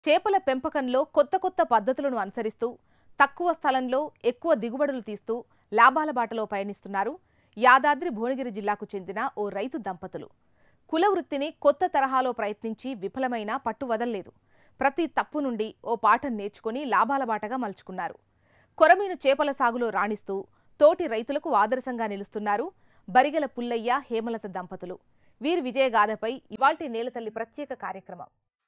చేపల పెంపకంలో కొత్త కొత్త పద్ధతులను అనుసరిస్తూ తక్కువ స్థలంలో ఎక్కువ దిగుబడులు తీస్తూ లాభాల బాటలో పయనిస్తున్నారు యాదాద్రి భువనగిరి జిల్లాకు చెందిన ఓ రైతు దంపతులు కుల వృత్తిని కొత్త తరహాలో ప్రయత్నించి విఫలమైనా పట్టు వదల్లేదు ప్రతి తప్పు నుండి ఓ పాఠం నేర్చుకుని లాభాల బాటగా మలుచుకున్నారు కొరమీను చేపల సాగులో రాణిస్తూ తోటి రైతులకు ఆదర్శంగా నిలుస్తున్నారు బరిగెల పుల్లయ్య హేమలత దంపతులు వీరి విజయగాథపై ఇవాల్టి నేలతల్లి ప్రత్యేక కార్యక్రమం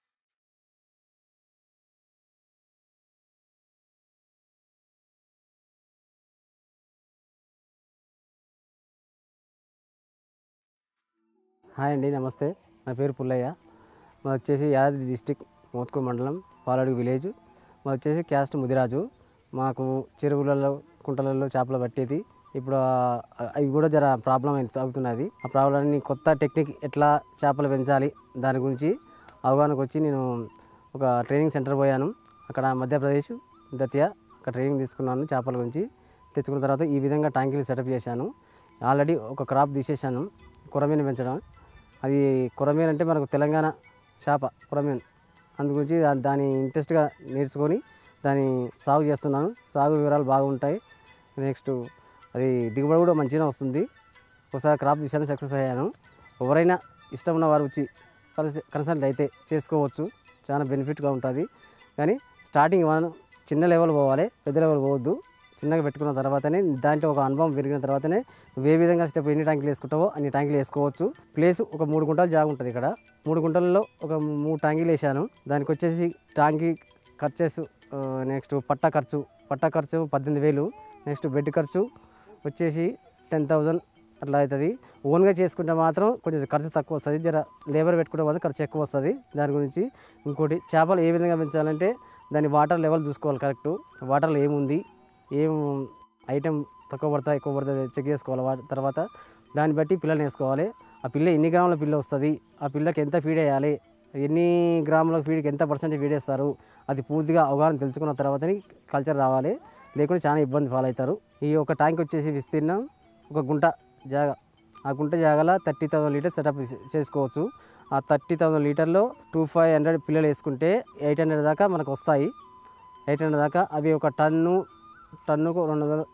హాయ్ అండి నమస్తే నా పేరు పుల్లయ్య మాది వచ్చేసి యాదాద్రి డిస్టిక్ మోత్కూరు మండలం పాలడుగు విలేజ్ మాది వచ్చేసి క్యాస్ట్ ముదిరాజు మాకు చెరువులలో కుంటలలో చేపలు పట్టేది ఇప్పుడు ఆ- అవి కూడా జర ప్రాబ్లం అయి అవుతున్నది ఆ ప్రాబ్లమ్ని కొత్త టెక్నిక్ ఎట్లా చేపలు పెంచాలి దాని గురించి అవగాహనకు వచ్చి నేను ఒక ట్రైనింగ్ సెంటర్ పోయాను అక్కడ మధ్యప్రదేశ్ దత్య అక్కడ ట్రైనింగ్ తీసుకున్నాను చేపల గురించి తెచ్చుకున్న తర్వాత ఈ విధంగా ట్యాంకులు సెటప్ చేశాను ఆల్రెడీ ఒక క్రాప్ తీసేసాను కొరమీన పెంచడం అది కొరమీన అంటే మనకు తెలంగాణ చేప కొరమీన అందు గురించి దా- దాని ఇంట్రెస్ట్గా నేర్చుకొని దాన్ని సాగు చేస్తున్నాను సాగు వివరాలు బాగుంటాయి నెక్స్ట్ అది దిగుబడి కూడా మంచిగా వస్తుంది ఒకసారి క్రాప్ తీసాను సక్సెస్ అయ్యాను ఎవరైనా ఇష్టం ఉన్న వారు వచ్చి కలిసి కన్సల్ట్ అయితే చేసుకోవచ్చు చాలా బెనిఫిట్గా ఉంటుంది కానీ స్టార్టింగ్ మనం చిన్న లెవెల్ పోవాలి పెద్ద లెవెల్ పోవద్దు చిన్నగా పెట్టుకున్న తర్వాతనే దాంట్లో ఒక అనుభవం పెరిగిన తర్వాతనే నువ్వు ఏ విధంగా స్టెప్ ఎన్ని ట్యాంకులు వేసుకుంటావో అన్ని ట్యాంకులు వేసుకోవచ్చు ప్లేస్ ఒక మూడు గుంటలు జాగా ఉంటుంది ఇక్కడ మూడు గుంటలలో ఒక మూడు ట్యాంకులు వేసాను దానికి వచ్చేసి ట్యాంకి ఖర్చెస్ నెక్స్ట్ పట్టా ఖర్చు పట్టా ఖర్చు పద్దెనిమిది వేలు నెక్స్ట్ బెడ్ ఖర్చు వచ్చేసి టెన్ థౌజండ్ అట్లా అవుతుంది ఓన్గా చేసుకుంటే మాత్రం కొంచెం ఖర్చు తక్కువ వస్తుంది జర లేబర్ పెట్టుకుంటే మాత్రం ఖర్చు ఎక్కువ వస్తుంది దాని గురించి ఇంకోటి చేపలు ఏ విధంగా పెంచాలంటే దాని వాటర్ లెవెల్ చూసుకోవాలి కరెక్ట్ వాటర్లో ఏముంది ఏం ఐటెం తక్కువ పడతా ఎక్కువ పడతా చెక్ చేసుకోవాలి వా- తర్వాత దాన్ని బట్టి పిల్లల్ని వేసుకోవాలి ఆ పిల్ల ఎన్ని గ్రాముల పిల్ల వస్తుంది ఆ పిల్లకి ఎంత ఫీడ్ వేయాలి ఎన్ని గ్రాముల ఫీడ్కి ఎంత పర్సెంట్ ఫీడ్ వేస్తారు అది పూర్తిగా అవగాహన తెలుసుకున్న తర్వాతనే కల్చర్ రావాలి లేకుంటే చాలా ఇబ్బంది పాలవుతారు ఈ ఒక ట్యాంక్ వచ్చేసి విస్తీర్ణం ఒక గుంట జాగా ఆ గుంట జాగాలో థర్టీ థౌసండ్ లీటర్స్ సెటప్ చేసుకోవచ్చు ఆ థర్టీ థౌసండ్ లీటర్లో టూ ఫైవ్ హండ్రెడ్ పిల్లలు వేసుకుంటే ఎయిట్ హండ్రెడ్ దాకా మనకు వస్తాయి ఎయిట్ హండ్రెడ్ దాకా అవి ఒక టన్ను టన్నుకు రెండు వందలు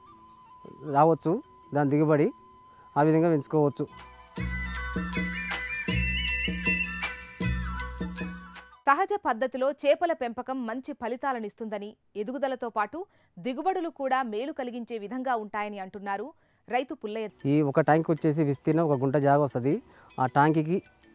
రావచ్చు దాని దిగుబడి ఆ విధంగా పెంచుకోవచ్చు సహజ పద్ధతిలో చేపల పెంపకం మంచి ఫలితాలనిస్తుందని ఎదుగుదలతో పాటు దిగుబడులు కూడా మేలు కలిగించే విధంగా ఉంటాయని అంటున్నారు రైతు పుల్లయ్య ఈ ఒక ట్యాంక్ వచ్చేసి విస్తీర్ణం ఒక గుంట జాగా వస్తుంది ఆ ట్యాంక్కి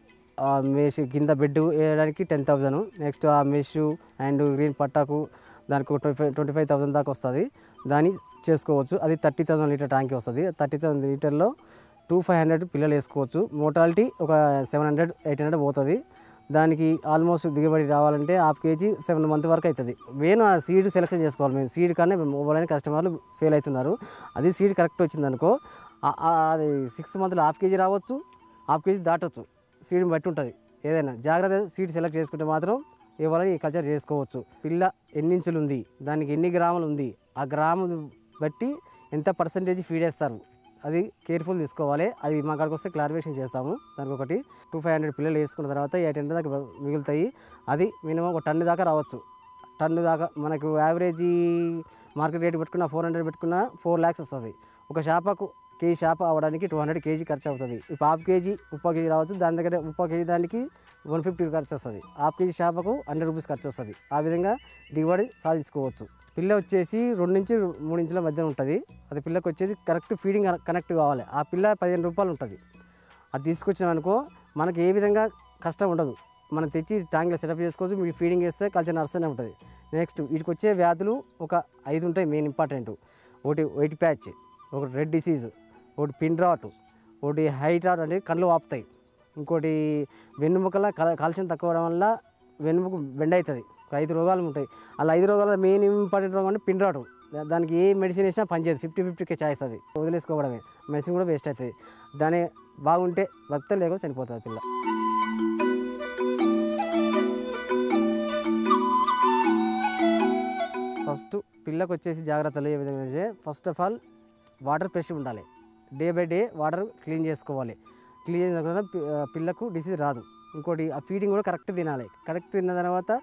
ఆ మెష్ కింద బెడ్ వేయడానికి టెన్ థౌజండ్ నెక్స్ట్ ఆ మెష్ అండ్ గ్రీన్ పట్టాకు దానికి twenty five twenty five thousand దాకా వస్తుంది దాన్ని చేసుకోవచ్చు అది థర్టీ థౌసండ్ లీటర్ ట్యాంక్ వస్తుంది థర్టీ థౌసండ్ లీటర్లో టూ ఫైవ్ హండ్రెడ్ పిల్లలు వేసుకోవచ్చు మోటాలిటీ ఒక సెవెన్ హండ్రెడ్ ఎయిట్ హండ్రెడ్ పోతుంది దానికి ఆల్మోస్ట్ దిగుబడి రావాలంటే హాఫ్ కేజీ సెవెన్ మంత్ వరకు అవుతుంది మెయిన్ ఆ సీడ్ సెలెక్షన్ చేసుకోవాలి మేము సీడ్ కానీ మొబైల్ కస్టమర్లు ఫెయిల్ అవుతున్నారు అది సీడ్ కరెక్ట్ వచ్చింది అనుకో ఆ- ఆ- అది సిక్స్త్ మంత్లో హాఫ్ కేజీ రావచ్చు హాఫ్ కేజీ దాటవచ్చు సీడ్ని బట్టి ఉంటుంది ఏదైనా జాగ్రత్త సీడ్ సెలెక్ట్ చేసుకుంటే మాత్రం ఎవరైనా ఈ కల్చర్ చేసుకోవచ్చు పిల్ల ఎన్ని ఇంచులు ఉంది దానికి ఎన్ని గ్రాములు ఉంది ఆ గ్రాము బట్టి ఎంత పర్సంటేజ్ ఫీడ్ వేస్తారు అది కేర్ఫుల్ తీసుకోవాలి అది మా కాడికి వస్తే క్లారిఫికేషన్ చేస్తాము దానికి ఒకటి టూ ఫైవ్ హండ్రెడ్ పిల్లలు వేసుకున్న తర్వాత ఎయిట్ హండ్రెడ్ దాకా మిగులుతాయి అది మినిమం ఒక టన్ను దాకా రావచ్చు టన్ను దాకా మనకు యావరేజ్ మార్కెట్ రేట్ పెట్టుకున్న ఫోర్ హండ్రెడ్ పెట్టుకున్న ఫోర్ ల్యాక్స్ వస్తుంది ఒక చేపకు కేజీ చేప అవ్వడానికి టూ హండ్రెడ్ కేజీ ఖర్చు అవుతుంది ఇప్పుడు హాఫ్ కేజీ ముప్పై కేజీ రావచ్చు దాని దగ్గర ముప్పై కేజీ దానికి వన్ ఫిఫ్టీ ఖర్చు వస్తుంది హాఫ్ కేజీ చేపకు హండ్రెడ్ రూపీస్ ఖర్చు వస్తుంది ఆ విధంగా దిగుబడి సాధించుకోవచ్చు పిల్ల వచ్చేసి రెండు నుంచి మూడు ఇంచుల మధ్య ఉంటుంది అది పిల్లకు వచ్చేసి కరెక్ట్ ఫీడింగ్ కనెక్ట్ కావాలి ఆ పిల్ల పదిహేను రూపాయలు ఉంటుంది అది తీసుకొచ్చినాం అనుకో మనకి ఏ విధంగా కష్టం ఉండదు మనం తెచ్చి ట్యాంక్లో సెటప్ చేసుకోవచ్చు మీకు ఫీడింగ్ వేస్తే కల్చర్ నడుస్తూనే ఉంటుంది నెక్స్ట్ వీటికి వచ్చే వ్యాధులు ఒక ఐదు ఉంటాయి మెయిన్ ఇంపార్టెంట్ ఒకటి వైట్ ప్యాచ్ ఒకటి రెడ్ డిసీజ్ ఒకటి పిన్ రాట్ ఒకటి హైట్ రాట్ అంటే కళ్ళు వాపుతాయి ఇంకోటి వెన్నుముకల కల- కాల్షియం తక్కువ అవడం వల్ల వెన్నుముక బెండ్ అవుతుంది ఒక ఐదు రోగాలు ఉంటాయి అలా ఐదు రోగాల మెయిన్ ఇంపార్టెంట్ రోగం అంటే పిన్ రాటు దా- దానికి ఏ మెడిసిన్ వేసినా పనిచేయదు ఫిఫ్టీ ఫిఫ్టీకే ఛాయిస్ అది వదిలేసుకోవడమే మెడిసిన్ కూడా వేస్ట్ అవుతుంది దాని బాగుంటే బతితే లేక చనిపోతుంది పిల్ల ఫస్ట్ పిల్లకు వచ్చేసి జాగ్రత్తలు ఏ విధంగా అంటే first of all water fresh ఉండాలి day by day water clean చేసుకోవాలి క్లీన్ చేసిన తర్వాత పి- ఆ, పిల్లకు డిసీజ్ రాదు ఇంకోటి ఆ ఫీడింగ్ కూడా కరెక్ట్ తినాలి కరెక్ట్ తిన్న తర్వాత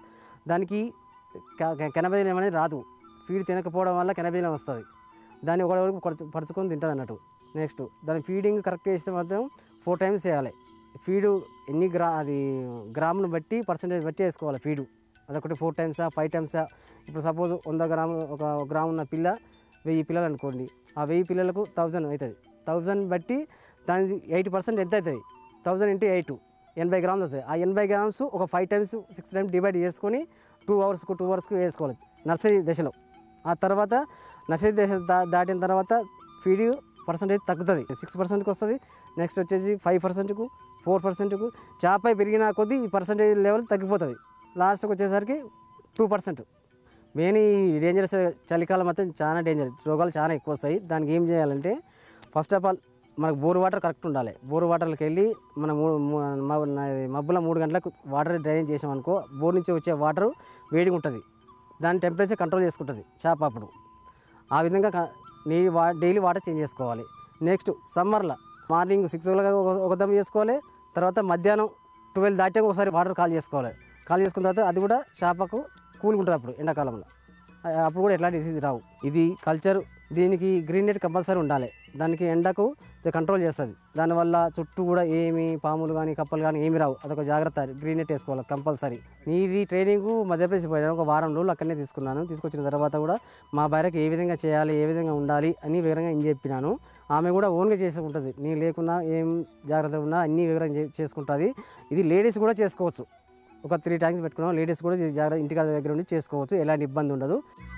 దానికి కెనబైలం అనేది రాదు ఫీడ్ తినకపోవడం వల్ల కెనబైలం వస్తుంది దాన్ని ఒకటి పరుచు పరుచుకొని తింటుంది అన్నట్టు నెక్స్ట్ దాని ఫీడింగ్ కరెక్ట్ చేస్తే మాత్రం ఫోర్ టైమ్స్ చేయాలి ఫీడు ఎన్ని గ్రా అది గ్రామును బట్టి పర్సంటేజ్ బట్టి వేసుకోవాలి ఫీడు అదొకటి ఫోర్ టైమ్సా ఫైవ్ టైమ్సా ఇప్పుడు సపోజ్ వంద గ్రాము ఒక గ్రామ్ ఉన్న పిల్ల వెయ్యి పిల్లలు అనుకోండి ఆ వెయ్యి పిల్లలకు థౌజండ్ అవుతుంది థౌజండ్ బట్టి దాని ఎయిటీ పర్సెంట్ ఎంత అవుతుంది థౌజండ్ ఇంటూ ఎయిట్ ఎనభై గ్రామ్స్ వస్తుంది ఆ ఎనభై గ్రామ్స్ ఒక five times six times divide చేసుకొని టూ అవర్స్కు టూ అవర్స్కు వేసుకోవాలి నర్సరీ దశలో ఆ తర్వాత నర్సరీ దశ దా- దాటిన తర్వాత ఫీడ్ పర్సంటేజ్ తగ్గుతుంది సిక్స్ పర్సెంట్కి వస్తుంది నెక్స్ట్ వచ్చేసి ఫైవ్ పర్సెంట్కు ఫోర్ పర్సెంట్కు చేప పెరిగిన కొద్దీ ఈ పర్సంటేజ్ లెవెల్ తగ్గిపోతుంది లాస్ట్కి వచ్చేసరికి టూ పర్సెంట్ మెయిన్ ఈ డేంజరస్ చలికాలం మాత్రం చాలా డేంజర్ రోగాలు చాలా ఎక్కువ వస్తాయి దానికి ఏం చేయాలంటే ఫస్ట్ ఆఫ్ ఆల్ మనకు బోర్ వాటర్ కరెక్ట్ ఉండాలి బోర్ వాటర్కి వెళ్ళి మన మూ- మూ- మ- నా- మబ్బుల మూడు గంటలకు వాటర్ డ్రైనేజ్ చేసామనుకో బోర్ నుంచి వచ్చే వాటర్ వేడిగా ఉంటుంది దాని టెంపరేచర్ కంట్రోల్ చేసుకుంటుంది చేప అప్పుడు ఆ విధంగా క- నీ వా డైలీ వాటర్ చేంజ్ చేసుకోవాలి నెక్స్ట్ సమ్మర్లో మార్నింగ్ సిక్స్ ఒక దమ్ చేసుకోవాలి తర్వాత మధ్యాహ్నం ట్వెల్వ్ దాటాక ఒకసారి వాటర్ కాల్ చేసుకోవాలి కాల్ చేసుకున్న తర్వాత అది కూడా చేపకు కూల్గా ఉంటుంది అప్పుడు ఎండాకాలంలో ఆ- అప్పుడు కూడా ఎట్లాంటి డిసీజ్ రావు ఇది కల్చర్ దీనికి గ్రీన్ నెట్ కంపల్సరీ ఉండాలి దానికి ఎండకు ఇది కంట్రోల్ చేస్తుంది దానివల్ల చుట్టూ కూడా ఏమి పాములు కానీ కప్పలు కానీ ఏమి రావు అదొక జాగ్రత్త గ్రీన్ నెట్ వేసుకోవాలి కంపల్సరీ నీది ట్రైనింగ్ మధ్యప్రదేశ్ పోయాను ఒక వారం రోజులు అక్కడనే తీసుకున్నాను తీసుకొచ్చిన తర్వాత కూడా మా భార్యకి ఏ విధంగా చేయాలి ఏ విధంగా ఉండాలి అని వివరంగా ఏం చెప్పినాను ఆమె కూడా ఓన్గా చేసుకుంటుంది నీ లేకున్నా ఏం జాగ్రత్తలు ఉన్నా అన్ని వివరంగా చే- చేసుకుంటుంది ఇది లేడీస్ కూడా చేసుకోవచ్చు ఒక త్రీ ట్యాంక్స్ పెట్టుకున్నాం లేడీస్ కూడా జాగ్రత్త ఇంటికాడ దగ్గర ఉండి చేసుకోవచ్చు ఎలాంటి ఇబ్బంది ఉండదు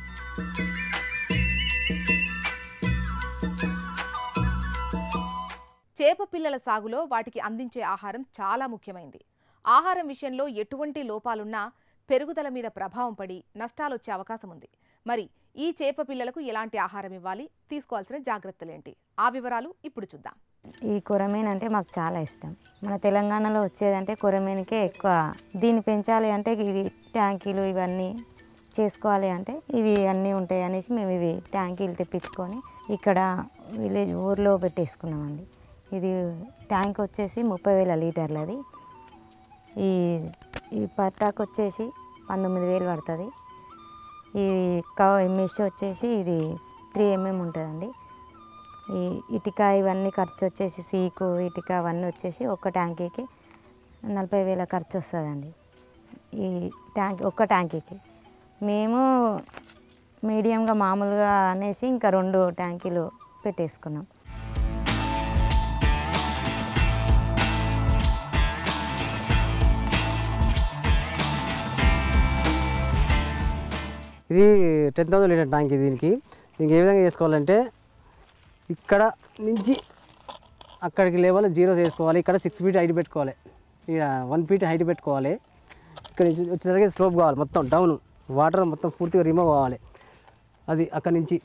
చేప పిల్లల సాగులో వాటికి అందించే ఆహారం చాలా ముఖ్యమైంది ఆహారం విషయంలో ఎటువంటి లోపాలున్నా పెరుగుదల మీద ప్రభావం పడి నష్టాలొచ్చే అవకాశం ఉంది మరి ఈ చేప పిల్లలకు ఎలాంటి ఆహారం ఇవ్వాలి తీసుకోవాల్సిన జాగ్రత్తలేంటి ఆ వివరాలు ఇప్పుడు చూద్దాం ఈ కొరమీన్ అంటే మాకు చాలా ఇష్టం మన తెలంగాణలో వచ్చేదంటే కొరమీన్కే ఎక్కువ దీన్ని పెంచాలి అంటే ఇవి ట్యాంకీలు ఇవన్నీ చేసుకోవాలి అంటే ఇవి అన్నీ ఉంటాయి అనేసి మేము ఇవి ట్యాంకీలు తెప్పించుకొని ఇక్కడ విలేజ్ ఊర్లో పెట్టేసుకున్నామండి ఇది ట్యాంక్ వచ్చేసి ముప్పై వేల లీటర్లది ఈ ఈ పట్టాకు వచ్చేసి పంతొమ్మిది వేలు పడుతుంది ఈ క మెష్ వచ్చేసి ఇది త్రీ ఎంఎం ఉంటుందండి ఈ ఇటుక ఇవన్నీ ఖర్చు వచ్చేసి సీకు ఇటుక అవన్నీ వచ్చేసి ఒక్క ట్యాంకీకి నలభై వేల ఖర్చు వస్తుందండి ఈ ట్యాంక్ ఒక్క ట్యాంకీకి మేము మీడియంగా మామూలుగా అనేసి ఇంకా రెండు ట్యాంకీలు పెట్టేసుకున్నాం ఇది టెన్ థౌసండ్ లీటర్ ట్యాంక్ ఇది దీనికి దీనికి ఏ విధంగా చేసుకోవాలంటే ఇక్కడ నుంచి అక్కడికి లెవెల్ జీరో చేసుకోవాలి ఇక్కడ సిక్స్ ఫీట్ హైట్ పెట్టుకోవాలి ఇక్కడ వన్ ఫీట్ హైట్ పెట్టుకోవాలి ఇక్కడ నుంచి వచ్చేసరికి స్లోప్ కావాలి మొత్తం డౌన్ వాటర్ మొత్తం పూర్తిగా రిమూవ్ కావాలి అది అక్కడి నుంచి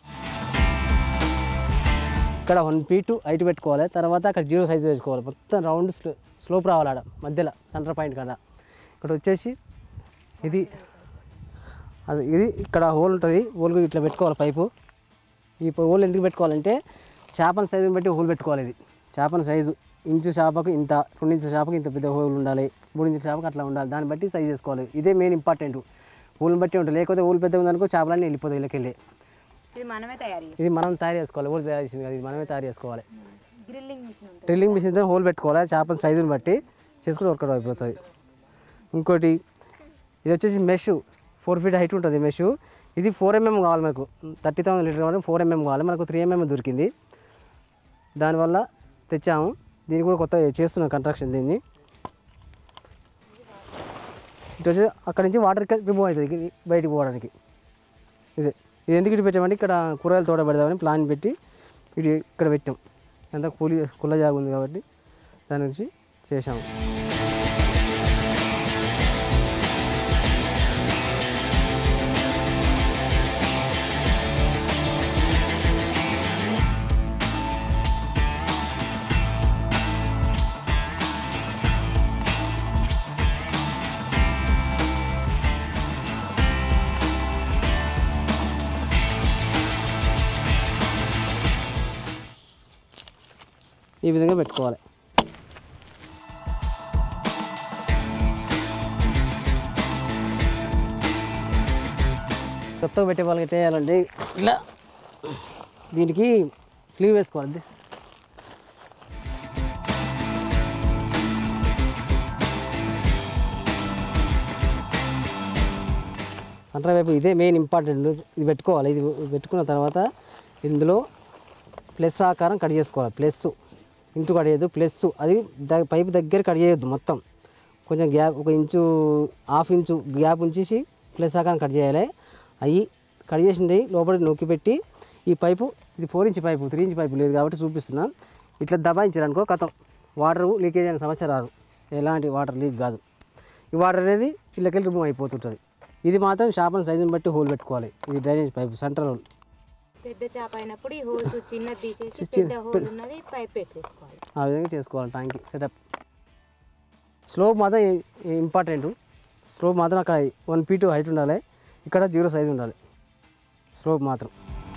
ఇక్కడ వన్ ఫీట్ హైట్ పెట్టుకోవాలి తర్వాత అక్కడ జీరో సైజ్ వేసుకోవాలి మొత్తం రౌండ్ స్లో స్లోప్ రావాలి ఆడ మధ్యలో సెంటర్ పాయింట్ కదా ఇక్కడ వచ్చేసి ఇది అది ఇది ఇక్కడ హోల్ ఉంటుంది హోల్ ఇట్లా పెట్టుకోవాలి పైపు ఈ హోల్ ఎందుకు పెట్టుకోవాలంటే చేపల సైజుని బట్టి హోల్ పెట్టుకోవాలి ఇది చేపల సైజు ఇంచు చేపకు ఇంత రెండు ఇంచుల చేపకు ఇంత పెద్ద హోల్ ఉండాలి మూడు ఇంచుల చేపకు అట్లా ఉండాలి దాన్ని బట్టి సైజ్ చేసుకోవాలి ఇదే మెయిన్ ఇంపార్టెంట్ హోల్ని బట్టి ఉంటుంది లేకపోతే హోల్ పెద్దగా ఉందనుకో చేపలన్నీ వెళ్ళిపోతాయి ఇళ్ళకెళ్ళి ఇది మనమే తయారు ఇది మనం తయారు చేసుకోవాలి హోల్ తయారు చేసింది కదా ఇది మనమే తయారు చేసుకోవాలి గ్రిల్లింగ్ మిషన్ డ్రిల్లింగ్ మిషన్తో హోల్ పెట్టుకోవాలి చేపల సైజుని బట్టి చేసుకుంటే వర్కౌట్ అయిపోతుంది ఇంకోటి ఇది వచ్చేసి మెష్ ఫోర్ ఫీట్ హైట్ ఉంటుంది మెష్ ఇది ఫోర్ ఎంఎం కావాలి మనకు థర్టీ థౌసండ్ లీటర్ కావాలి ఫోర్ ఎంఎం కావాలి మనకు త్రీ ఎంఎం దొరికింది దానివల్ల తెచ్చాము దీన్ని కూడా కొత్త చేస్తున్నాం కన్స్ట్రక్షన్ దీన్ని ఇటు వచ్చి అక్కడి నుంచి వాటర్ రిమూవ్ అవుతుంది ఇది బయటికి పోవడానికి ఇది ఇది ఎందుకు ఇటు పెట్టామంటే ఇక్కడ కూరగాయలు తోట పెడదామని ప్లాన్ పెట్టి ఇటు ఇక్కడ పెట్టాం అంతా కూలి కుల్ల జాగా ఉంది కాబట్టి దాని నుంచి చేసాము ఈ విధంగా పెట్టుకోవాలి కొత్తగా పెట్టే వాళ్ళకి ఎట్లా చేయాలంటే ఇలా దీనికి స్లీవ్ వేసుకోవాలి సెంటర్ వైపు ఇదే మెయిన్ ఇంపార్టెంట్ ఇది పెట్టుకోవాలి ఇది పెట్టుకున్న తర్వాత ఇందులో ప్లస్ ఆకారం కట్ చేసుకోవాలి ప్లస్ ఇంటూ కట్ చేయొద్దు ప్లస్ అది ద పైపు దగ్గర కట్ చేయొద్దు మొత్తం కొంచెం గ్యాప్ ఒక ఇంచు హాఫ్ ఇంచు గ్యాప్ ఉంచేసి ప్లస్ ఆకారం కట్ చేయాలి అవి కట్ చేసింది లోపల నొక్కి పెట్టి ఈ పైపు ఇది four inch pipe three inch pipe లేదు కాబట్టి చూపిస్తున్నా ఇట్లా దబాయించారు అనుకో కథం వాటర్ లీకేజ్ అనే సమస్య రాదు ఎలాంటి వాటర్ లీక్ కాదు ఈ వాటర్ అనేది ఇళ్ళకెళ్ళి రిమూవ్ అయిపోతుంటుంది ఇది మాత్రం షాపన్ సైజుని బట్టి హోల్ పెట్టుకోవాలి ఇది డ్రైనేజ్ పైప్ సెంటర్ హోల్ పెద్ద చేప అయినప్పుడు ఈ హోల్స్ చిన్నది తీసేసి పెద్ద హోల్ ఉన్నది పైప్ పెట్టేసుకోవాలి ఆ విధంగా చేసుకోవాలి ట్యాంక్ సెటప్ స్లోప్ మాత్రం ఇంపార్టెంట్ స్లోప్ మాత్రం అక్కడ వన్ ఫీట్ హైట్ ఉండాలి ఇక్కడ జీరో సైజ్ ఉండాలి స్లోప్ మాత్రం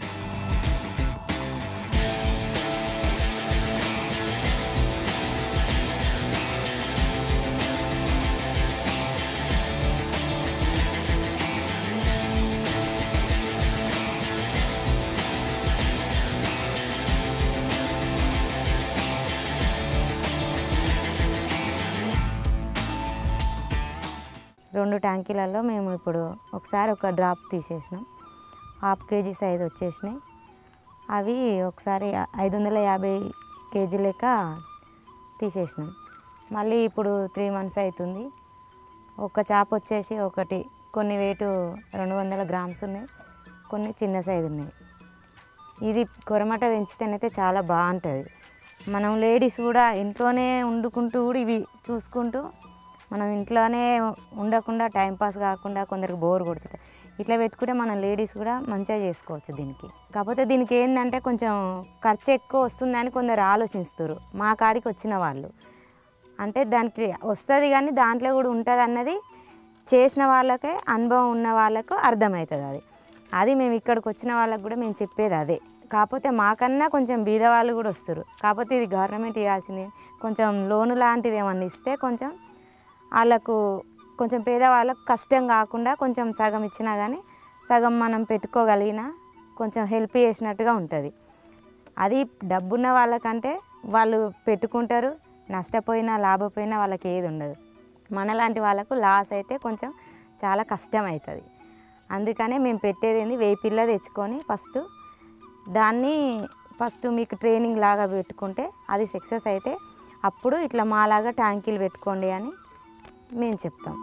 రెండు ట్యాంకీలలో మేము ఇప్పుడు ఒకసారి ఒక డ్రాప్ తీసేసినాం హాఫ్ కేజీ సైజ్ వచ్చేసినాయి అవి ఒకసారి ఐదు వందల యాభై కేజీ లెక్క తీసేసినాం మళ్ళీ ఇప్పుడు త్రీ మంత్స్ అవుతుంది ఒక చేప వచ్చేసి ఒకటి కొన్ని వెయిట్ రెండు వందల గ్రామ్స్ ఉన్నాయి కొన్ని చిన్న సైజు ఉన్నాయి ఇది కొరమట పెంచితేనైతే చాలా బాగుంటుంది మనం లేడీస్ కూడా ఇంట్లోనే వండుకుంటూ కూడా ఇవి చూసుకుంటూ మనం ఇంట్లోనే ఉండకుండా టైంపాస్ కాకుండా కొందరికి బోర్ కొడుతుంది ఇట్లా పెట్టుకుంటే మనం లేడీస్ కూడా మంచిగా చేసుకోవచ్చు దీనికి కాకపోతే దీనికి ఏంటంటే కొంచెం ఖర్చు ఎక్కువ వస్తుందని కొందరు ఆలోచిస్తారు మా కాడికి వచ్చిన వాళ్ళు అంటే దానికి వస్తుంది కానీ దాంట్లో కూడా ఉంటుంది అన్నది చేసిన వాళ్ళకే అనుభవం ఉన్న వాళ్ళకు అర్థమవుతుంది అది అది మేము ఇక్కడికి వచ్చిన వాళ్ళకి కూడా మేము చెప్పేది అదే కాకపోతే మాకన్నా కొంచెం బీద వాళ్ళు కూడా వస్తారు కాకపోతే ఇది గవర్నమెంట్ ఇవ్వాల్సింది కొంచెం లోను లాంటిది ఏమన్నా ఇస్తే కొంచెం వాళ్ళకు కొంచెం పేదవాళ్ళకు కష్టం కాకుండా కొంచెం సగం ఇచ్చినా కానీ సగం మనం పెట్టుకోగలిగిన కొంచెం హెల్ప్ చేసినట్టుగా ఉంటుంది అది డబ్బున్న వాళ్ళకంటే వాళ్ళు పెట్టుకుంటారు నష్టపోయినా లాభపోయినా వాళ్ళకి ఏది ఉండదు మనలాంటి వాళ్ళకు లాస్ అయితే కొంచెం చాలా కష్టం అవుతుంది అందుకనే మేము పెట్టేది ఏంది వెయ్యి పిల్ల తెచ్చుకొని ఫస్ట్ దాన్ని ఫస్ట్ మీకు ట్రైనింగ్ లాగా పెట్టుకుంటే అది సక్సెస్ అయితే అప్పుడు ఇట్లా మాలాగా ట్యాంకీలు పెట్టుకోండి అని మేము చెప్తాం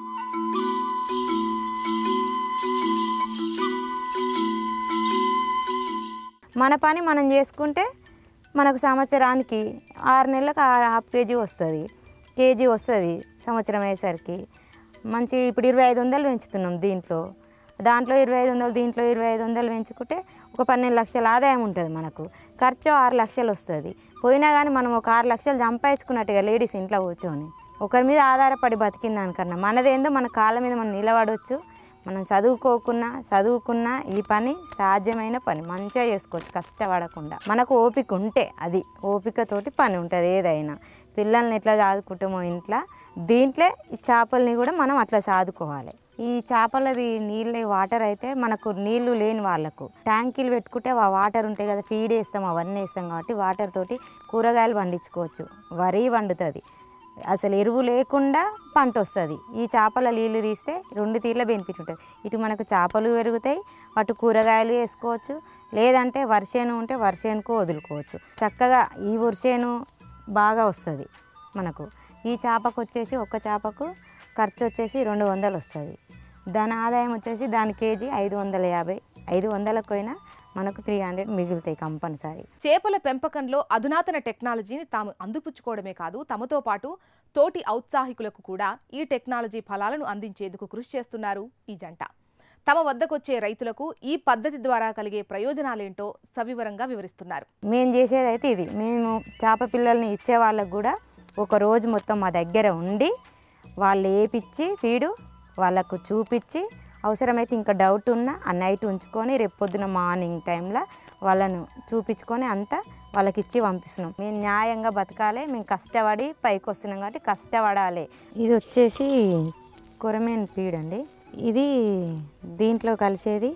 మన పని మనం చేసుకుంటే మనకు సంవత్సరానికి ఆరు నెలలకు ఆ- హాఫ్ కేజీ వస్తుంది కేజీ వస్తుంది సంవత్సరం అయ్యేసరికి మంచి ఇప్పుడు ఇరవై ఐదు వందలు పెంచుతున్నాం దీంట్లో దాంట్లో ఇరవై ఐదు వందలు దీంట్లో ఇరవై ఐదు వందలు పెంచుకుంటే ఒక పన్నెండు లక్షల ఆదాయం ఉంటుంది మనకు ఖర్చు ఆరు లక్షలు వస్తుంది పోయినా కానీ మనం ఒక ఆరు లక్షలు సంపాదించుకున్నట్టుగా లేడీస్ ఇంట్లో కూర్చొని ఒకరి మీద ఆధారపడి బతికిన దానికన్నా మనదేందో మన కాళ్ళ మీద మనం నిలబడవచ్చు మనం చదువుకోకున్నా చదువుకున్నా ఈ పని సాధ్యమైన పని మంచిగా చేసుకోవచ్చు కష్టపడకుండా మనకు ఓపిక ఉంటే అది ఓపికతోటి పని ఉంటుంది ఏదైనా పిల్లల్ని ఎట్లా చదువుకుంటామో ఇంట్లో దీంట్లో ఈ చేపల్ని కూడా మనం అట్లా చదువుకోవాలి ఈ చేపలది నీళ్ళు వాటర్ అయితే మనకు నీళ్లు లేని వాళ్ళకు ట్యాంకీలు పెట్టుకుంటే ఆ వాటర్ ఉంటాయి కదా ఫీడ్ వేస్తాం అవన్నీ వేస్తాం కాబట్టి వాటర్ తోటి కూరగాయలు పండించుకోవచ్చు వరి వండుతుంది అసలు ఎరువు లేకుండా పంట వస్తుంది ఈ చేపల నీళ్ళు తీస్తే రెండు తీర్ల బెనిఫిట్ ఉంటుంది ఇటు మనకు చేపలు పెరుగుతాయి అటు కూరగాయలు వేసుకోవచ్చు లేదంటే వర్షేను ఉంటే వర్షేనుకు వదులుకోవచ్చు చక్కగా ఈ వర్షేను బాగా వస్తుంది మనకు ఈ చేపకు వచ్చేసి ఒక్క చేపకు ఖర్చు వచ్చేసి రెండు వందలు వస్తుంది దాని ఆదాయం వచ్చేసి దాని కేజీ ఐదు వందల యాభై ఐదు వందలకు పోయినా మనకు త్రీ హండ్రెడ్ మిగులుతాయి కంపల్సరీ చేపల పెంపకంలో అధునాతన టెక్నాలజీని తాము అందిపుచ్చుకోవడమే కాదు తమతో పాటు తోటి ఔత్సాహికులకు కూడా ఈ టెక్నాలజీ ఫలాలను అందించేందుకు కృషి చేస్తున్నారు ఈ జంట తమ వద్దకొచ్చే రైతులకు ఈ పద్ధతి ద్వారా కలిగే ప్రయోజనాలేంటో సవివరంగా వివరిస్తున్నారు మేము చేసేది అయితే ఇది మేము చేప పిల్లల్ని ఇచ్చే వాళ్ళకు కూడా ఒక రోజు మొత్తం మా దగ్గర ఉండి వాళ్ళు ఏపిచ్చి ఫీడు వాళ్ళకు చూపించి అవసరమైతే ఇంకా డౌట్ ఉన్నా ఆ నైట్ ఉంచుకొని రేపు పొద్దున మార్నింగ్ టైంలో వాళ్ళను చూపించుకొని అంతా వాళ్ళకి ఇచ్చి పంపిస్తున్నాం మేము న్యాయంగా బతకాలి మేము కష్టపడి పైకి వస్తున్నాం కాబట్టి కష్టపడాలి ఇది వచ్చేసి కొరమేన్ ఫీడ్ అండి ఇది దీంట్లో కలిసేది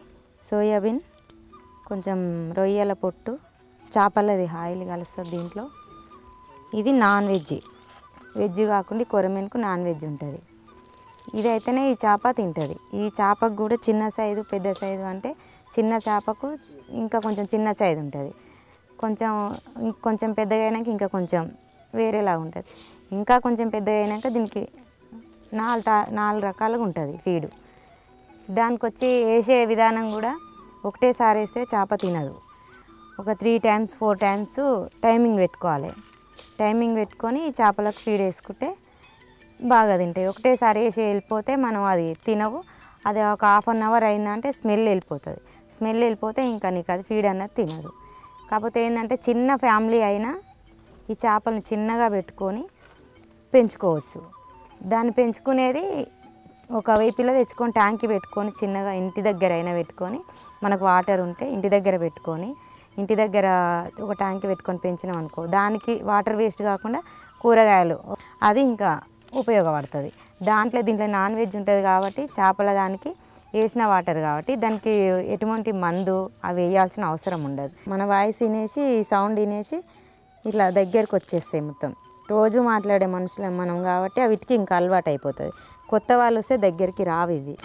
సోయాబీన్ కొంచెం రొయ్యల పొట్టు చేపలది ఆయిల్ కలుస్తుంది దీంట్లో ఇది నాన్ వెజ్ వెజ్ కాకుండా కొరమీనుకు నాన్ వెజ్ ఉంటుంది ఇది అయితేనే ఈ చేప తింటుంది ఈ చేపకు కూడా చిన్న సైజు పెద్ద సైజు అంటే చిన్న చేపకు ఇంకా కొంచెం చిన్న సైజు ఉంటుంది కొంచెం కొంచెం పెద్దగా అయినాక ఇంకా కొంచెం వేరేలా ఉంటుంది ఇంకా కొంచెం పెద్దగా అయినాక దీనికి నాలుగు తా నాలుగు రకాలుగా ఉంటుంది ఫీడు దానికి వచ్చి వేసే విధానం కూడా ఒకటేసారి వేస్తే చేప తినదు ఒక three times four times timing పెట్టుకోవాలి టైమింగ్ పెట్టుకొని ఈ చేపలకు ఫీడ్ వేసుకుంటే బాగా తింటాయి ఒకటేసారి వేసి వెళ్ళిపోతే మనం అది తినవు అది ఒక హాఫ్ అన్ అవర్ అయిందంటే స్మెల్ వెళ్ళిపోతుంది స్మెల్ వెళ్ళిపోతే ఇంకా నీకు అది ఫీడ్ అన్నది తినదు కాకపోతే ఏంటంటే చిన్న ఫ్యామిలీ అయినా ఈ చేపల్ని చిన్నగా పెట్టుకొని పెంచుకోవచ్చు దాన్ని పెంచుకునేది ఒక వేపిలో తెచ్చుకొని ట్యాంకి పెట్టుకొని చిన్నగా ఇంటి దగ్గర అయినా పెట్టుకొని మనకు వాటర్ ఉంటే ఇంటి దగ్గర పెట్టుకొని ఇంటి దగ్గర ఒక ట్యాంకి పెట్టుకొని పెంచినాం అనుకో దానికి వాటర్ వేస్ట్ కాకుండా కూరగాయలు అది ఇంకా ఉపయోగపడుతుంది దాంట్లో దీంట్లో నాన్ వెజ్ ఉంటుంది కాబట్టి చేపల దానికి వేసిన వాటర్ కాబట్టి దానికి ఎటువంటి మందు అవి వేయాల్సిన అవసరం ఉండదు మన వాయిస్ వినేసి సౌండ్ వినేసి ఇట్లా దగ్గరికి వచ్చేస్తాయి మొత్తం రోజు మాట్లాడే మనుషులం మనం కాబట్టి వీటికి ఇంకా అలవాటు అయిపోతుంది కొత్త వాళ్ళు వస్తే దగ్గరికి రావు ఇవి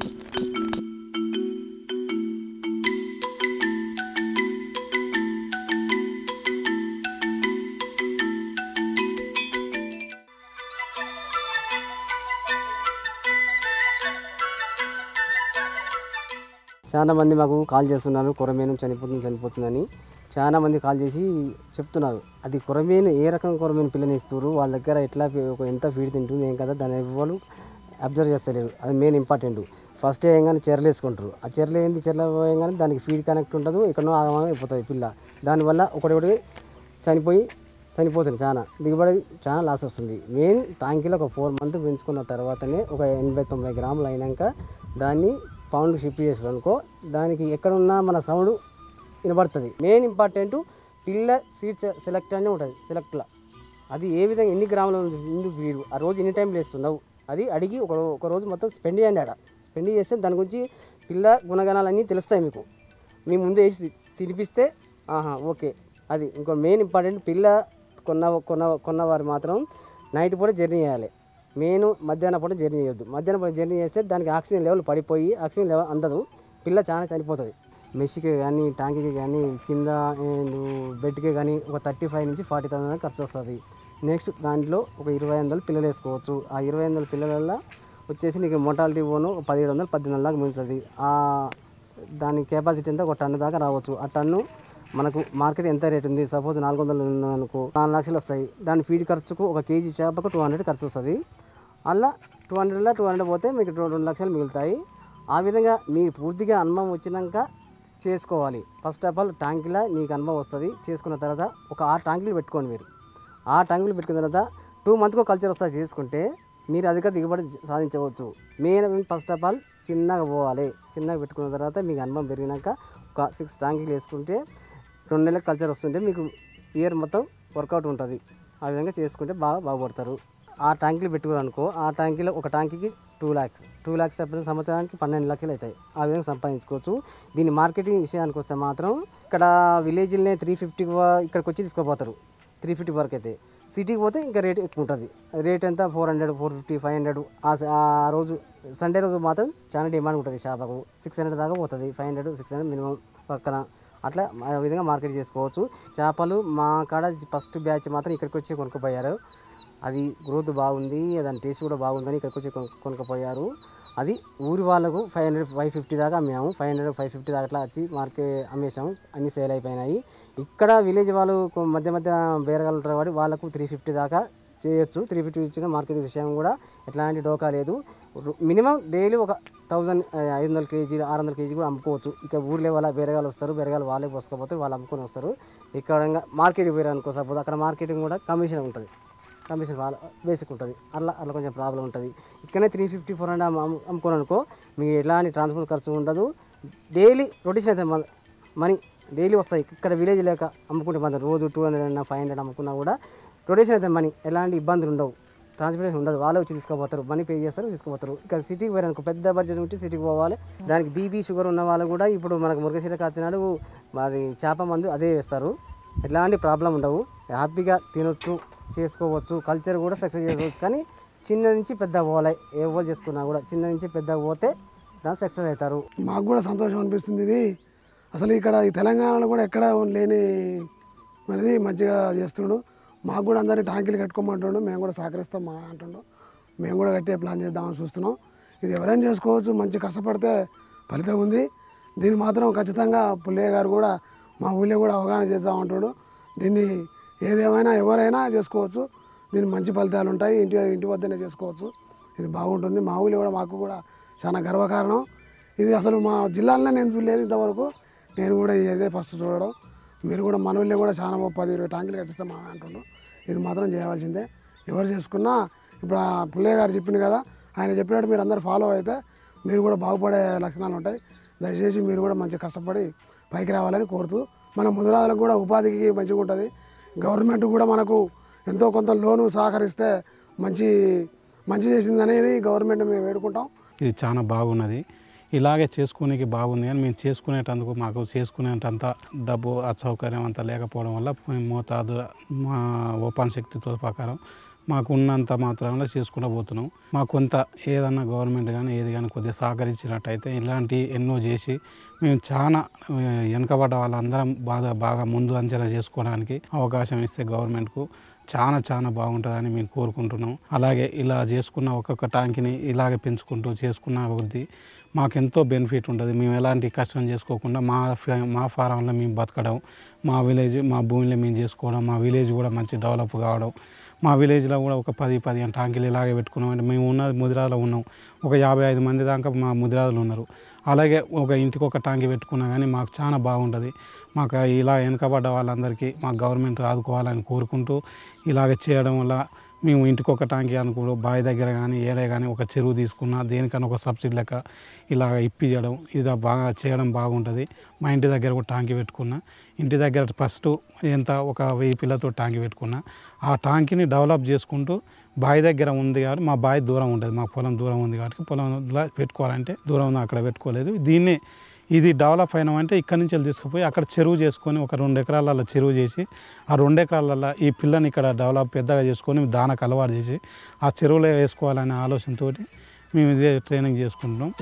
చాలా మంది మాకు కాల్ చేస్తున్నారు కొరమేను చనిపోతుంది చనిపోతుందని చాలా మంది కాల్ చేసి చెప్తున్నారు అది కొరమేను ఏ రకం కొరమేను పిల్లని ఇస్తారు వాళ్ళ దగ్గర ఎట్లా ఫీ- ఒక ఎంత ఫీడ్ తింటుంది ఏం కదా దాని వాళ్ళు అబ్జర్వ్ చేస్తలేరు అది మెయిన్ ఇంపార్టెంట్ ఫస్ట్ వేయంగానే చెర్లు వేసుకుంటారు ఆ చెర్లు ఏంది చెర్ల వేయంగానే దానికి ఫీడ్ కనెక్ట్ ఉండదు ఎక్కడో ఆగమాగం అయిపోతుంది పిల్ల దానివల్ల ఒకటి ఒకటి చనిపోయి చనిపోతుంది చాలా దిగుబడి చాలా లాస్ వస్తుంది మెయిన్ టాంకీలో ఒక ఫోర్ మంత్ పెంచుకున్న తర్వాతనే ఒక ఎనభై తొంభై గ్రాములు అయినాక దాన్ని పౌండ్ షిఫ్ట్ చేసాడు అనుకో దానికి ఎక్కడున్నా మన సౌండ్ వినబడుతుంది మెయిన్ ఇంపార్టెంట్ పిల్ల సీట్ సెలెక్ట్ అనే ఉంటుంది సెలెక్ట్లో అది ఏ విధంగా ఎన్ని గ్రాములు ఉంది ముందు వీడు ఆ రోజు ఎన్ని టైం లేస్తున్నావు అది అడిగి ఒక రో- ఒక రోజు మొత్తం స్పెండ్ చేయండి ఆడ స్పెండ్ చేస్తే దాని గురించి పిల్ల గుణగణాలన్నీ తెలుస్తాయి మీకు మీ ముందు వేసి తినిపిస్తే ఆహా ఓకే అది ఇంకో మెయిన్ ఇంపార్టెంట్ పిల్ల కొన్న కొన్న కొన్నవారు మాత్రం నైట్ పూట జర్నీ చేయాలి మెయిన్ మధ్యాహ్నం పూట జర్నీ చేయొద్దు మధ్యాహ్నం పూట జర్నీ చేస్తే దానికి ఆక్సిజన్ లెవెల్ పడిపోయి ఆక్సిజన్ లెవెల్ అందదు పిల్ల చాలా చనిపోతుంది మెషికి కానీ ట్యాంక్కి కానీ కింద అండ్ బెడ్కి కానీ ఒక థర్టీ ఫైవ్ నుంచి ఫార్టీ థౌసండ్ ఖర్చు వస్తుంది నెక్స్ట్ దాంట్లో ఒక ఇరవై వందలు పిల్లలు వేసుకోవచ్చు ఆ ఇరవై వందల పిల్లల వచ్చేసి నీకు మొటాలిటీ పోను ఒక పదిహేడు వందలు పద్దెనిమిది వందల దాకా మిగులుతుంది ఆ దాని కెపాసిటీ అంతా ఒక టన్ను దాకా రావచ్చు ఆ టన్ను మనకు మార్కెట్ ఎంత రేట్ ఉంది సపోజ్ నాలుగు వందలు ఉందనుకో నాలుగు లక్షలు వస్తాయి దాని ఫీడ్ ఖర్చుకు ఒక కేజీ చేపకు టూ హండ్రెడ్ ఖర్చు వస్తుంది అలా టూ హండ్రెడ్లో టూ హండ్రెడ్ పోతే మీకు రెండు రెండు లక్షలు మిగులుతాయి ఆ విధంగా మీ పూర్తిగా అనుభవం వచ్చినాక చేసుకోవాలి ఫస్ట్ ఆఫ్ ఆల్ ట్యాంకులో నీకు అనుభవం వస్తుంది చేసుకున్న తర్వాత ఒక ఆరు ట్యాంకులు పెట్టుకోండి మీరు ఆ ట్యాంకులు పెట్టుకున్న తర్వాత టూ మంత్స్కి కల్చర్ వస్తుంది చేసుకుంటే మీరు అధిక దిగుబడి సాధించవచ్చు మెయిన్ ఫస్ట్ ఆఫ్ ఆల్ చిన్నగా పోవాలి చిన్నగా పెట్టుకున్న తర్వాత మీకు అనుభవం పెరిగినాక ఒక సిక్స్ ట్యాంకులు వేసుకుంటే రెండు నెలలకు కల్చర్ వస్తుంటే మీకు ఇయర్ మొత్తం వర్కౌట్ ఉంటుంది ఆ విధంగా చేసుకుంటే బాగా బాగుపడతారు ఆ ట్యాంకులు పెట్టుకోవాలనుకో ఆ ట్యాంకీలో ఒక ట్యాంకీకి టూ ల్యాక్స్ టూ ల్యాక్స్ చెప్పిన సంవత్సరానికి పన్నెండు లక్షలు అవుతాయి ఆ విధంగా సంపాదించుకోవచ్చు దీని మార్కెటింగ్ విషయానికి వస్తే మాత్రం ఇక్కడ విలేజ్లోనే త్రీ ఫిఫ్టీకి ఇక్కడికి వచ్చి తీసుకోపోతారు త్రీ ఫిఫ్టీ వరకు అయితే సిటీకి పోతే ఇంకా రేట్ ఎక్కువ ఉంటుంది రేట్ ఎంత four hundred four fifty five hundred ఆ రోజు సండే రోజు మాత్రం చాలా డిమాండ్ ఉంటుంది షాపకు సిక్స్ హండ్రెడ్ దాకా పోతుంది five hundred six hundred minimum పక్కన అట్లా ఆ విధంగా మార్కెట్ చేసుకోవచ్చు చేపలు మా కాడ ఫస్ట్ బ్యాచ్ మాత్రం ఇక్కడికి వచ్చి కొనుక్కుపోయారు అది గ్రోత్ బాగుంది దాని టేస్ట్ కూడా బాగుందని ఇక్కడికి వచ్చి కొను- కొనుక్కుపోయారు అది ఊరి వాళ్ళకు ఫైవ్ హండ్రెడ్ ఫైవ్ ఫిఫ్టీ దాకా అమ్మాము ఫైవ్ హండ్రెడ్ ఫైవ్ ఫిఫ్టీ దాకా అట్లా వచ్చి మార్కెట్ అమ్మేసాము అన్ని సేల్ అయిపోయినాయి ఇక్కడ విలేజ్ వాళ్ళు కొ- మధ్య మధ్య బేరగాలు ఉంటారు కాబట్టి వాళ్ళకు త్రీ ఫిఫ్టీ దాకా చేయొచ్చు త్రీ ఫిఫ్టీ ఇచ్చిన మార్కెట్ విషయం కూడా ఎట్లాంటి డోకా లేదు మినిమం డైలీ ఒక థౌజండ్ ఐదు వందల కేజీలు ఆరు వందల కేజీ కూడా అమ్ముకోవచ్చు ఇక ఊర్లో వాళ్ళ బేరగాలు వస్తారు బేరగాలు వాళ్ళే పోసుకోపోతే వాళ్ళు అమ్ముకొని వస్తారు ఇక్కడ మార్కెట్కి పోయారు అనుకో సపోజ్ అక్కడ మార్కెటింగ్ కూడా కమిషన్ ఉంటుంది కమిషన్ వాళ్ళ బేసిక్ ఉంటుంది అట్లా అట్లా కొంచెం ప్రాబ్లం ఉంటుంది ఇక్కడనే త్రీ ఫిఫ్టీ ఫోర్ హండ్రెడ్ అమ్ముకోను అనుకో మీకు ఎలాంటి ట్రాన్స్పోర్ట్ ఖర్చు ఉండదు డైలీ రొటేషన్ అయితే మన- మనీ డైలీ వస్తాయి ఇక్కడ విలేజ్ లేక అమ్ముకుంటే మన రోజు టూ హండ్రెడ్ అన్న ఫైవ్ హండ్రెడ్ అమ్ముకున్నా కూడా రొటేషన్ అయితే మనీ ఎలాంటి ఇబ్బందులు ఉండవు ట్రాన్స్పోర్టేషన్ ఉండదు వాళ్ళే వచ్చి తీసుకుపోతారు మనీ పే చేస్తారు తీసుకుపోతారు ఇక సిటీకి పోయారనుకో పెద్ద బడ్జెట్ ఉంటే సిటీకి పోవాలి దానికి బీపీ షుగర్ ఉన్న వాళ్ళు కూడా ఇప్పుడు మనకు మురగశీల కాతినాడు మాది చేప మందు అదే వేస్తారు ఎలాంటి ప్రాబ్లం ఉండవు హ్యాపీగా తినొచ్చు చేసుకోవచ్చు కల్చర్ కూడా సక్సెస్ చేసుకోవచ్చు కానీ చిన్న నుంచి పెద్ద పోవాలి ఏ వాళ్ళు చేసుకున్నా కూడా చిన్న నుంచి పెద్ద పోతే దాని సక్సెస్ అవుతారు మాకు కూడా సంతోషం అనిపిస్తుంది ఇది అసలు ఇక్కడ ఈ తెలంగాణలో కూడా ఎక్కడ లేని మనది మంచిగా చేస్తుండు మాకు కూడా అందరినీ ట్యాంకులు కట్టుకోమంటుండు మేము కూడా సహకరిస్తాం మా అంటుండు మేము కూడా కట్టే ప్లాన్ చేద్దామని చూస్తున్నాం ఇది ఎవరైనా చేసుకోవచ్చు మంచి కష్టపడితే ఫలితం ఉంది దీన్ని మాత్రం ఖచ్చితంగా పుల్లయ్య గారు కూడా మా ఊళ్ళో కూడా అవగాహన చేద్దామంటాడు దీన్ని ఏదేమైనా ఎవరైనా చేసుకోవచ్చు దీని మంచి ఫలితాలు ఉంటాయి ఇంటి ఇంటి వద్దనే చేసుకోవచ్చు ఇది బాగుంటుంది మా ఊళ్ళో కూడా మాకు కూడా చాలా గర్వకారణం ఇది అసలు మా జిల్లాలోనే నేను చూడలేదు ఇంతవరకు నేను కూడా ఇదే ఫస్ట్ చూడడం మీరు కూడా మన ఊళ్ళో కూడా చాలా ఓ పది ఇరవై ట్యాంకులు కట్టిస్తాం మా అంటుండ్రు ఇది మాత్రం చేయవలసిందే ఎవరు చేసుకున్నా ఇప్పుడు ఆ పుల్లయ్య గారు చెప్పింది కదా ఆయన చెప్పినట్టు మీరు అందరు ఫాలో అయితే మీరు కూడా బాగుపడే లక్షణాలు ఉంటాయి దయచేసి మీరు కూడా మంచిగా కష్టపడి పైకి రావాలని కోరుతూ మన ముదిరాజులకు కూడా ఉపాధికి మంచిగా ఉంటుంది గవర్నమెంట్ కూడా మనకు ఎంతో కొంత లోను సహకరిస్తే మంచి మంచి చేసింది అనేది గవర్నమెంట్ మేము వేడుకుంటాం ఇది చాలా బాగున్నది ఇలాగే చేసుకోనికి బాగుంది కానీ మేము చేసుకునేటందుకు మాకు చేసుకునేటంత డబ్బు అసౌకర్యం అంత లేకపోవడం వల్ల మేము మోతాదు మా ఓపెన్ శక్తితో ప్రకారం మాకు ఉన్నంత మాత్రంలో చేసుకుంటూ పోతున్నాం మాకు కొంత ఏదన్నా గవర్నమెంట్ కానీ ఏది కానీ కొద్దిగా సహకరించినట్టయితే ఇలాంటి ఎన్నో చేసి మేము చాలా ఆ, వెనుకబడ్డ వాళ్ళందరం బాగా బాగా ముందు అంచనా చేసుకోవడానికి అవకాశం ఇస్తే గవర్నమెంట్కు చాలా చాలా బాగుంటుందని మేము కోరుకుంటున్నాం అలాగే ఇలా చేసుకున్న ఒక్కొక్క ట్యాంక్ని ఇలాగే పెంచుకుంటూ చేసుకున్న కొద్దీ మాకు ఎంతో బెనిఫిట్ ఉంటుంది మేము ఎలాంటి కష్టం చేసుకోకుండా మా ఫా- మా ఫారంలో మేము బతకడం మా విలేజ్ మా భూమిలో మేము చేసుకోవడం మా విలేజ్ కూడా మంచి డెవలప్ కావడం మా విలేజ్లో కూడా ఒక పది పదిహేను ట్యాంకులు ఇలాగే పెట్టుకున్నాం అంటే మేము ఉన్నది ముదిరాలో ఉన్నాం ఒక యాభై ఐదు మంది దాకా మా ముదిరాజులు ఉన్నారు అలాగే ఒక ఇంటికి ఒక ట్యాంకి పెట్టుకున్నా కానీ మాకు చాలా బాగుంటుంది మాకు ఇలా వెనుకబడ్డ వాళ్ళందరికీ మా గవర్నమెంట్ ఆదుకోవాలని కోరుకుంటూ ఇలాగ చేయడం వల్ల మేము ఇంటికి ఒక ట్యాంకి అనుకో బావి దగ్గర కానీ ఏడే కానీ ఒక చెరువు తీసుకున్నా దేనికన్నా ఒక సబ్సిడీ లెక్క ఇలాగ ఇప్పించడం ఇది బాగా చేయడం బాగుంటుంది మా ఇంటి దగ్గర ఒక ట్యాంకి పెట్టుకున్నా ఇంటి దగ్గర ఫస్ట్ ఎంత ఒక వెయ్యి పిల్లతో ట్యాంకి పెట్టుకున్నా ఆ ట్యాంకిని డెవలప్ చేసుకుంటూ బావి దగ్గర ఉంది కాబట్టి మా బావి దూరం ఉంటుంది మా పొలం దూరం ఉంది కాబట్టి పొలంలో పెట్టుకోవాలంటే దూరం ఉంది అక్కడ పెట్టుకోలేదు దీన్ని ఇది డెవలప్ అయినామంటే ఇక్కడి నుంచి వెళ్ళి తీసుకుపోయి అక్కడ చెరువు చేసుకొని ఒక రెండు ఎకరాలలో చెరువు చేసి ఆ రెండు ఎకరాలలో ఈ పిల్లని ఇక్కడ డెవలప్ పెద్దగా చేసుకొని దానికి అలవాటు చేసి ఆ చెరువులో వేసుకోవాలనే ఆలోచనతో మేము ఇదే ట్రైనింగ్ చేసుకుంటున్నాం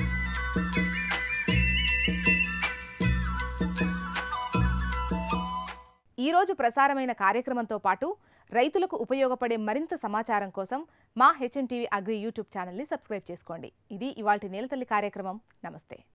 ఈ రోజు ప్రసారమైన కార్యక్రమంతో పాటు రైతులకు ఉపయోగపడే మరింత సమాచారం కోసం మా హెచ్ఎన్ టీవీ అగ్రి యూట్యూబ్ ఛానల్ని సబ్స్క్రైబ్ చేసుకోండి ఇది ఇవాల్టి నేలతల్లి కార్యక్రమం నమస్తే